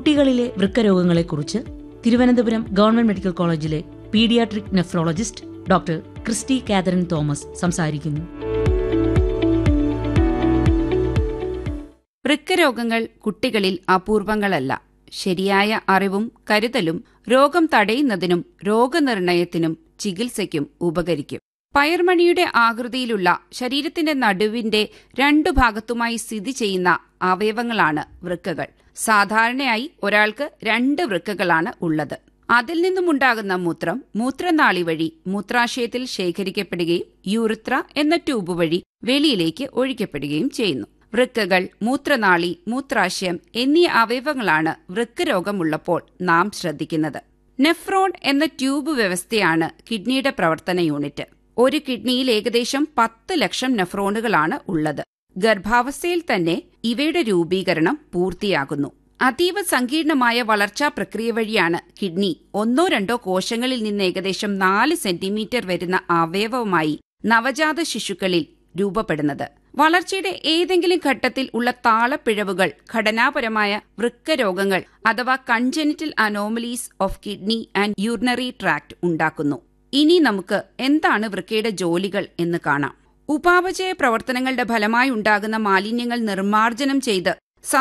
കുട്ടികളിലെ വൃക്കരോഗങ്ങളെക്കുറിച്ച് Thiruvananthapuram government medical കോളേജിലെ paediatric nephrologist doctor Christy Catherine Thomas സംസാരിക്കുന്നു വൃക്കരോഗങ്ങൾ കുട്ടികളിൽ അപൂർവങ്ങളല്ല ശരിയായ അറിവും കരുതലും രോഗം തടയുന്നതിനും രോഗനിർണയത്തിനും ചികിത്സയ്ക്കും ഉപകരിക്കും പയർമണിയുടെ ആകൃതിയിലുള്ള ശരീരത്തിന്റെ നടുവിന്റെ രണ്ടു ഭാഗത്തുമായി സ്ഥിതി ചെയ്യുന്ന അവയവങ്ങളാണ് വൃക്കകൾ സാധാരണയായി ഒരാൾക്ക് രണ്ട് വൃക്കകളാണ് ഉള്ളത് അതിൽ നിന്നുമുണ്ടാകുന്ന മൂത്രം മൂത്രനാളി വഴി മൂത്രാശയത്തിൽ ശേഖരിക്കപ്പെടുകയും യൂറിത്ര എന്ന ട്യൂബ് വഴി വെളിയിലേക്ക് ഒഴിക്കപ്പെടുകയും ചെയ്യുന്നു വൃക്കകൾ മൂത്രനാളി മൂത്രാശയം എന്നീ അവയവങ്ങളാണ് വൃക്കരോഗമുള്ളപ്പോൾ നാം ശ്രദ്ധിക്കുന്നത് നെഫ്രോൺ എന്ന ട്യൂബ് വ്യവസ്ഥയാണ് കിഡ്നിയുടെ പ്രവർത്തന യൂണിറ്റ് ഒരു കിഡ്നിയിൽ ഏകദേശം പത്ത് ലക്ഷം നെഫ്രോണുകളാണ് ഉള്ളത് ഗർഭാവസ്ഥയിൽ തന്നെ ഇവയുടെ രൂപീകരണം പൂർത്തിയാകുന്നു അതീവ സങ്കീർണമായ വളർച്ചാ പ്രക്രിയ വഴിയാണ് കിഡ്നി ഒന്നോ രണ്ടോ കോശങ്ങളിൽ നിന്ന് ഏകദേശം നാല് സെന്റിമീറ്റർ വരുന്ന അവയവമായി നവജാത ശിശുക്കളിൽ രൂപപ്പെടുന്നത് വളർച്ചയുടെ ഏതെങ്കിലും ഘട്ടത്തിൽ ഉള്ള താളപ്പിഴവുകൾ ഘടനാപരമായ വൃക്കരോഗങ്ങൾ അഥവാ congenital anomalies of kidney and urinary tract ഉണ്ടാക്കുന്നു ഇനി നമുക്ക് എന്താണ് വൃക്കയുടെ ജോലികൾ എന്ന് കാണാം ഉപാപചയ പ്രവർത്തനങ്ങളുടെ ഫലമായി ഉണ്ടാകുന്ന മാലിന്യങ്ങൾ നിർമ്മാർജ്ജനം ചെയ്ത്